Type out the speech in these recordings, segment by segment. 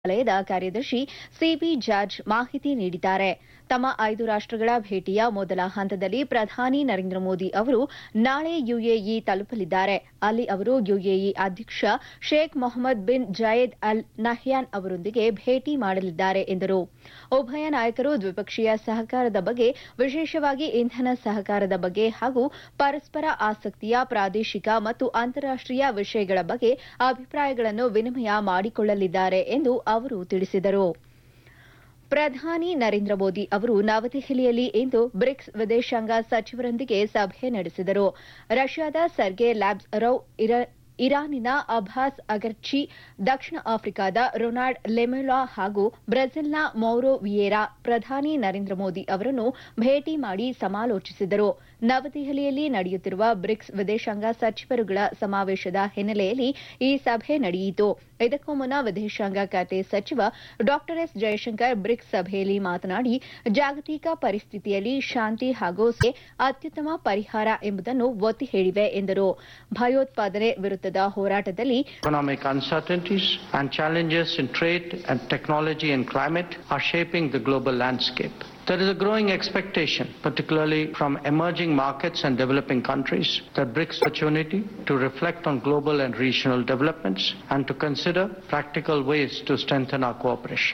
ವಲಯದ ಕಾರ್ಯದರ್ಶಿ C B George ಮಾಹಿತಿ ನೀಡಿದ್ದಾರೆ ತಮ್ಮ ಐದು ರಾಷ್ಟಗಳ ಭೇಟಿಯ ಮೊದಲ ಹಂತದಲ್ಲಿ ಪ್ರಧಾನಿ ನರೇಂದ್ರ ಮೋದಿ ಅವರು ನಾಳೆ ಯುಎಇ ತಲುಪಲಿದ್ದಾರೆ ಅಲ್ಲಿ ಅವರು ಯುಎಇ ಅಧ್ಯಕ್ಷ Sheikh Mohammed bin Zayed Al Nahyan ಅವರೊಂದಿಗೆ ಭೇಟಿ ಮಾಡಲಿದ್ದಾರೆ ಎಂದರು ಉಭಯ ನಾಯಕರು ದ್ವಿಪಕ್ಷೀಯ ಸಹಕಾರದ ಬಗ್ಗೆ ವಿಶೇಷವಾಗಿ ಇಂಧನ ಸಹಕಾರದ ಬಗ್ಗೆ ಹಾಗೂ ಪರಸ್ಪರ ಆಸಕ್ತಿಯ ಪ್ರಾದೇಶಿಕ ಮತ್ತು ಅಂತಾರಾಷ್ಟೀಯ ವಿಷಯಗಳ ಬಗ್ಗೆ ಅಭಿಪ್ರಾಯಗಳನ್ನು ವಿನಿಮಯ ಮಾಡಿಕೊಳ್ಳಲಿದ್ದಾರೆ ಎಂದು ಅವರು ತಿಳಿಸಿದರು ಪ್ರಧಾನಿ ನರೇಂದ್ರ ಮೋದಿ ಅವರು ನವದೆಹಲಿಯಲ್ಲಿ ಇಂದು ಬ್ರಿಕ್ಸ್ ವಿದೇಶಾಂಗ ಸಚಿವರೊಂದಿಗೆ ಸಭೆ ನಡೆಸಿದರು ರಷ್ಯಾದ ಸರ್ಗೆ ಲ್ಯಾಬ್ಸ್ ರೌ ಇರಾನಿನ ಅಭಾಸ್ ಅಗರ್ಚಿ ದಕ್ಷಿಣ ಆಫ್ರಿಕಾದ ರೊನಾಲ್ಡ್ ಲೆಮೆಲಾ ಹಾಗೂ ಬ್ರೆಜಿಲ್ನ ಮೌರೋ ವಿಯೇರಾ ಪ್ರಧಾನಿ ನರೇಂದ್ರ ಮೋದಿ ಅವರನ್ನು ಭೇಟಿ ಮಾಡಿ ಸಮಾಲೋಚಿಸಿದರು ನವದೆಹಲಿಯಲ್ಲಿ ನಡೆಯುತ್ತಿರುವ ಬ್ರಿಕ್ಸ್ ವಿದೇಶಾಂಗ ಸಚಿವರುಗಳ ಸಮಾವೇಶದ ಹಿನ್ನೆಲೆಯಲ್ಲಿ ಈ ಸಭೆ ನಡೆಯಿತು ಇದಕ್ಕೂ ಮುನ್ನ ವಿದೇಶಾಂಗ ಖಾತೆ ಸಚಿವ ಡಾ ಎಸ್ ಜಯಶಂಕರ್ ಬ್ರಿಕ್ಸ್ ಸಭೆಯಲ್ಲಿ ಮಾತನಾಡಿ ಜಾಗತಿಕ ಪರಿಸ್ಥಿತಿಯಲ್ಲಿ ಶಾಂತಿ ಹಾಗೂ ಅತ್ಯುತ್ತಮ ಪರಿಹಾರ ಎಂಬುದನ್ನು ಒತ್ತಿ ಹೇಳಿವೆ ಎಂದರು ಭಯೋತ್ಪಾದನೆ ವಿರುದ್ಧದ ಹೋರಾಟದಲ್ಲಿ Economic uncertainties and challenges in trade and technology and climate are shaping the global landscape. There is a growing expectation, particularly from emerging markets and developing countries, that BRICS opportunity to reflect on global and regional developments and to consider practical ways to strengthen our cooperation.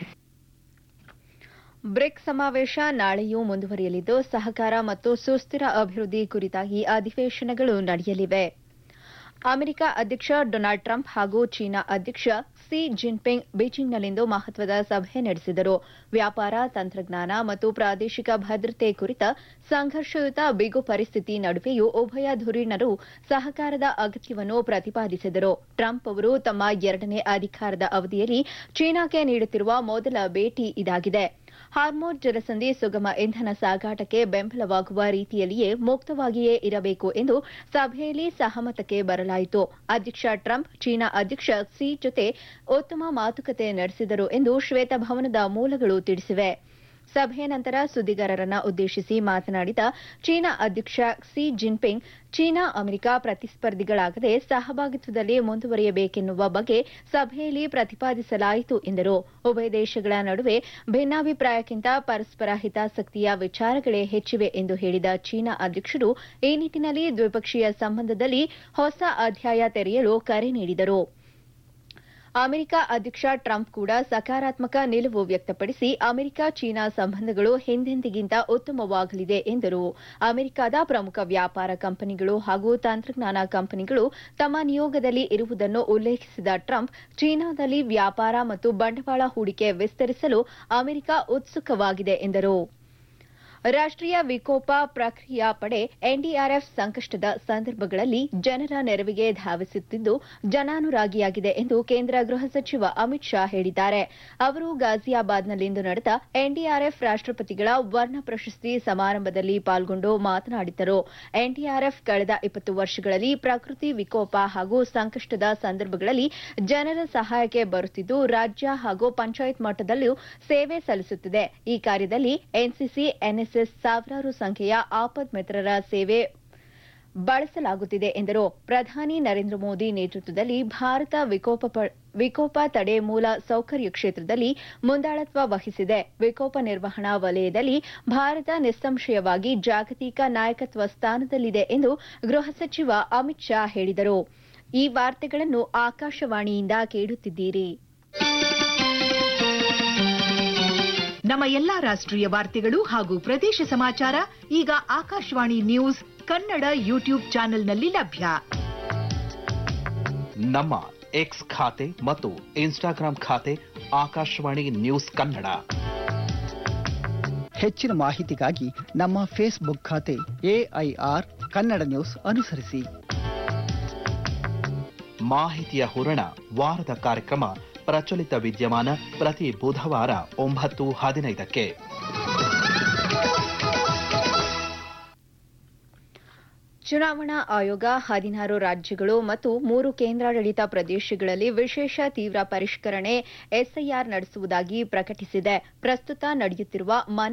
BRICS ಸಮಾವೇಶ ನಾಳೆಯೂ ಮುಂದುವರಿಯಲಿದ್ದು ಸಹಕಾರ ಮತ್ತು ಸುಸ್ಥಿರ ಅಭಿವೃದ್ಧಿ ಕುರಿತಾಗಿ ಅಧಿವೇಶನಗಳು ನಡೆಯಲಿವೆ America ಅಧ್ಯಕ್ಷ Donald Trump ಹಾಗೂ ಚೀನಾ ಅಧ್ಯಕ್ಷ ಸಿ ಜಿನ್ಪಿಂಗ್ ಬೀಜಿಂಗ್ನಲ್ಲಿಂದು ಮಹತ್ವದ ಸಭೆ ನಡೆಸಿದರು ವ್ಯಾಪಾರ ತಂತ್ರಜ್ಞಾನ ಮತ್ತು ಪ್ರಾದೇಶಿಕ ಭದ್ರತೆ ಕುರಿತ ಸಂಘರ್ಷಯುತ ಬಿಗು ಪರಿಸ್ಥಿತಿ ನಡುವೆಯೂ ಉಭಯ ಧುರೀಣರು ಸಹಕಾರದ ಅಗತ್ಯವನ್ನು ಪ್ರತಿಪಾದಿಸಿದರು ಟ್ರಂಪ್ ಅವರು ತಮ್ಮ ಎರಡನೇ ಅಧಿಕಾರದ ಅವಧಿಯಲ್ಲಿ ಚೀನಾಕ್ಕೆ ನೀಡುತ್ತಿರುವ ಮೊದಲ ಭೇಟಿ ಇದಾಗಿದೆ ಹಾರ್ಮೋನ್ ಜಲಸಂಧಿ ಸುಗಮ ಇಂಧನ ಸಾಗಾಟಕ್ಕೆ ಬೆಂಬಲವಾಗುವ ರೀತಿಯಲ್ಲಿಯೇ ಮುಕ್ತವಾಗಿಯೇ ಇರಬೇಕು ಎಂದು ಸಭೆಯಲ್ಲಿ ಸಹಮತಕ್ಕೆ ಬರಲಾಯಿತು ಅಧ್ಯಕ್ಷ ಟ್ರಂಪ್ ಚೀನಾ ಅಧ್ಯಕ್ಷ ಕ್ಸಿ ಜೊತೆ ಉತ್ತಮ ಮಾತುಕತೆ ನಡೆಸಿದರು ಎಂದು ಶ್ವೇತಭವನದ ಮೂಲಗಳು ತಿಳಿಸಿವೆ ಸಭೆಯ ನಂತರ ಸುದ್ದಿಗಾರರನ್ನ ಉದ್ದೇಶಿಸಿ ಮಾತನಾಡಿದ ಚೀನಾ ಅಧ್ಯಕ್ಷ ಕ್ಸಿ ಜಿನ್ಪಿಂಗ್ ಚೀನಾ ಅಮೆರಿಕ ಪ್ರತಿಸ್ಪರ್ಧಿಗಳಾಗದೆ ಸಹಭಾಗಿತ್ವದಲ್ಲಿ ಮುಂದುವರಿಯಬೇಕೆನ್ನುವ ಬಗ್ಗೆ ಸಭೆಯಲ್ಲಿ ಪ್ರತಿಪಾದಿಸಲಾಯಿತು ಎಂದರು ಉಭಯ ದೇಶಗಳ ನಡುವೆ ಭಿನ್ನಾಭಿಪ್ರಾಯಕ್ಕಿಂತ ಪರಸ್ಪರ ಹಿತಾಸಕ್ತಿಯ ವಿಚಾರಗಳೇ ಹೆಚ್ಚಿವೆ ಎಂದು ಹೇಳಿದ ಚೀನಾ ಅಧ್ಯಕ್ಷರು ಈ ನಿಟ್ಟಿನಲ್ಲಿ ದ್ವಿಪಕ್ಷೀಯ ಸಂಬಂಧದಲ್ಲಿ ಹೊಸ ಅಧ್ಯಾಯ ತೆರೆಯಲು ಕರೆ ನೀಡಿದರು ಅಮೆರಿಕ ಅಧ್ಯಕ್ಷ ಟ್ರಂಪ್ ಕೂಡ ಸಕಾರಾತ್ಮಕ ನಿಲುವು ವ್ಯಕ್ತಪಡಿಸಿ ಅಮೆರಿಕ ಚೀನಾ ಸಂಬಂಧಗಳು ಹಿಂದೆಂದಿಗಿಂತ ಉತ್ತಮವಾಗಲಿದೆ ಎಂದರು ಅಮೆರಿಕದ ಪ್ರಮುಖ ವ್ಯಾಪಾರ ಕಂಪನಿಗಳು ಹಾಗೂ ತಂತ್ರಜ್ಞಾನ ಕಂಪನಿಗಳು ತಮ್ಮ ನಿಯೋಗದಲ್ಲಿ ಇರುವುದನ್ನು ಉಲ್ಲೇಖಿಸಿದ ಟ್ರಂಪ್ ಚೀನಾದಲ್ಲಿ ವ್ಯಾಪಾರ ಮತ್ತು ಬಂಡವಾಳ ಹೂಡಿಕೆ ವಿಸ್ತರಿಸಲು ಅಮೆರಿಕ ಉತ್ಸುಕವಾಗಿದೆ ಎಂದರು ರಾಷ್ಟೀಯ ವಿಕೋಪ ಪ್ರಕ್ರಿಯಾ ಪಡೆ ಎನ್ಡಿಆರ್ಎಫ್ ಸಂಕಷ್ಟದ ಸಂದರ್ಭಗಳಲ್ಲಿ ಜನರ ನೆರವಿಗೆ ಧಾವಿಸುತ್ತಿದ್ದು ಜನಾನುರಾಗಿಯಾಗಿದೆ ಎಂದು ಕೇಂದ್ರ ಗೃಹ ಸಚಿವ ಅಮಿತ್ ಶಾ ಹೇಳಿದ್ದಾರೆ ಅವರು ಗಾಜಿಯಾಬಾದ್ನಲ್ಲಿಂದು ನಡೆದ ಎನ್ಡಿಆರ್ಎಫ್ ರಾಷ್ಟಪತಿಗಳ ವರ್ಣ ಪ್ರಶಸ್ತಿ ಸಮಾರಂಭದಲ್ಲಿ ಪಾಲ್ಗೊಂಡು ಮಾತನಾಡಿದರು ಎನ್ಡಿಆರ್ಎಫ್ ಕಳೆದ ಇಪ್ಪತ್ತು ವರ್ಷಗಳಲ್ಲಿ ಪ್ರಕೃತಿ ವಿಕೋಪ ಹಾಗೂ ಸಂಕಷ್ಟದ ಸಂದರ್ಭಗಳಲ್ಲಿ ಜನರ ಸಹಾಯಕ್ಕೆ ಬರುತ್ತಿದ್ದು ರಾಜ್ಯ ಹಾಗೂ ಪಂಚಾಯತ್ ಮಟ್ಟದಲ್ಲೂ ಸೇವೆ ಸಲ್ಲಿಸುತ್ತಿದೆ ಈ ಕಾರ್ಯದಲ್ಲಿ ಎನ್ಸಿಸಿ ಎನ್ಎಸ್ಎಸ್ ಸಾವಿರಾರು ಸಂಖ್ಯೆಯ ಆಪದ್ ಮಿತ್ರರ ಸೇವೆ ಬಳಸಲಾಗುತ್ತಿದೆ ಎಂದರು ಪ್ರಧಾನಿ ನರೇಂದ್ರ ಮೋದಿ ನೇತೃತ್ವದಲ್ಲಿ ಭಾರತ ವಿಕೋಪ ತಡೆ ಮೂಲ ಸೌಕರ್ಯ ಕ್ಷೇತ್ರದಲ್ಲಿ ಮುಂದಾಳತ್ವ ವಹಿಸಿದೆ ವಿಕೋಪ ನಿರ್ವಹಣಾ ವಲಯದಲ್ಲಿ ಭಾರತ ನಿಸ್ಸಂಶಯವಾಗಿ ಜಾಗತಿಕ ನಾಯಕತ್ವ ಸ್ಥಾನದಲ್ಲಿದೆ ಎಂದು ಗೃಹ ಸಚಿವ ಅಮಿತ್ ಶಾ ಹೇಳಿದರು ಈ ವಾರ್ತೆಗಳನ್ನು ಆಕಾಶವಾಣಿಯಿಂದ ಕೇಳುತ್ತಿದ್ದೀರಿ ನಮ್ಮ ಎಲ್ಲಾ ರಾಷ್ಟ್ರೀಯ ವಾರ್ತೆಗಳು ಹಾಗೂ ಪ್ರದೇಶ ಸಮಾಚಾರ ಈಗ ಆಕಾಶವಾಣಿ ನ್ಯೂಸ್ ಕನ್ನಡ ಯೂಟ್ಯೂಬ್ ಚಾನೆಲ್ನಲ್ಲಿ ಲಭ್ಯ ನಮ್ಮ ಎಕ್ಸ್ ಖಾತೆ ಮತ್ತು ಇನ್ಸ್ಟಾಗ್ರಾಂ ಖಾತೆ ಆಕಾಶವಾಣಿ ನ್ಯೂಸ್ ಕನ್ನಡ ಹೆಚ್ಚಿನ ಮಾಹಿತಿಗಾಗಿ ನಮ್ಮ ಫೇಸ್ಬುಕ್ ಖಾತೆ ಎಐಆರ್ ಕನ್ನಡ ನ್ಯೂಸ್ ಅನುಸರಿಸಿ ಮಾಹಿತಿಯ ಹೂರಣ ವಾರದ ಕಾರ್ಯಕ್ರಮ ಪ್ರಚಲಿತ ವಿದ್ಯಮಾನ ಪ್ರತಿ ಬುಧವಾರ ಒಂಬತ್ತು ಹದಿನೈದಕ್ಕೆ ಚುನಾವಣಾ ಆಯೋಗ ಹದಿನಾರು ರಾಜ್ಯಗಳು ಮತ್ತು ಮೂರು ಕೇಂದ್ರಾಡಳಿತ ಪ್ರದೇಶಗಳಲ್ಲಿ ವಿಶೇಷ ತೀವ್ರ ಪರಿಷ್ಕರಣೆ ಎಸ್ಐಆರ್ ನಡೆಸುವುದಾಗಿ ಪ್ರಕಟಿಸಿದೆ ಪ್ರಸ್ತುತ ನಡೆಯುತ್ತಿರುವ ಮನೆ